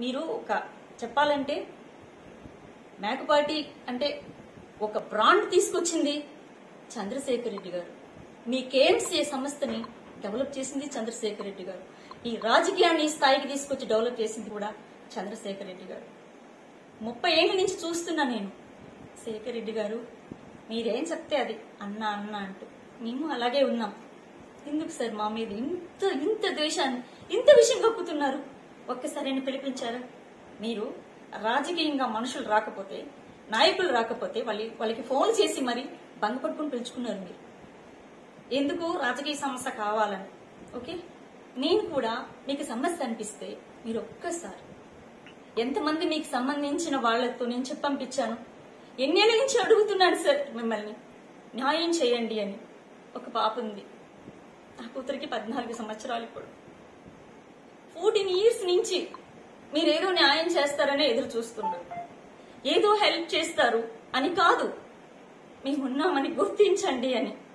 మీరు ఒక చెప్పాలంటే మేకపాటి అంటే ఒక బ్రాండ్ తీసుకొచ్చింది చంద్రశేఖర్ రెడ్డి గారు మీ కేఎంసీ సంస్థని డెవలప్ చేసింది చంద్రశేఖర్ రెడ్డి గారు ఈ రాజకీయాన్ని ఈ స్థాయికి తీసుకొచ్చి డెవలప్ చేసింది కూడా చంద్రశేఖర్ రెడ్డి గారు ముప్పై ఏళ్ళ నుంచి చూస్తున్నా నేను శేఖర్ రెడ్డి గారు మీరేం చెప్తే అది అన్న అన్న అంటూ మేము అలాగే ఉన్నాం ఎందుకు సార్ మా మీద ఇంత ఇంత ద్వేషాన్ని ఇంత విషయం కప్పుతున్నారు ఒక్కసారి ఆయన పిలిపించారా మీరు రాజకీయంగా మనుషులు రాకపోతే నాయకులు రాకపోతే వాళ్ళ వాళ్ళకి ఫోన్ చేసి మరి బంగపట్టుకుని పిలుచుకున్నారు మీరు ఎందుకు రాజకీయ సమస్య కావాలని ఓకే నేను కూడా మీకు సమస్య అనిపిస్తే మీరు ఒక్కసారి ఎంతమంది మీకు సంబంధించిన వాళ్ళతో నేను చెప్పి పంపించాను ఎన్నేళ్ళ నుంచి అడుగుతున్నాను సార్ మిమ్మల్ని న్యాయం చేయండి అని ఒక పాప ఉంది ఆ కూతురికి పద్నాలుగు సంవత్సరాలు ఇప్పుడు ఫోర్టీన్ ఇయర్స్ నుంచి మీరేదో న్యాయం చేస్తారనే ఎదురు చూస్తున్నారు ఏదో హెల్ప్ చేస్తారు అని కాదు మేమున్నామని గుర్తించండి అని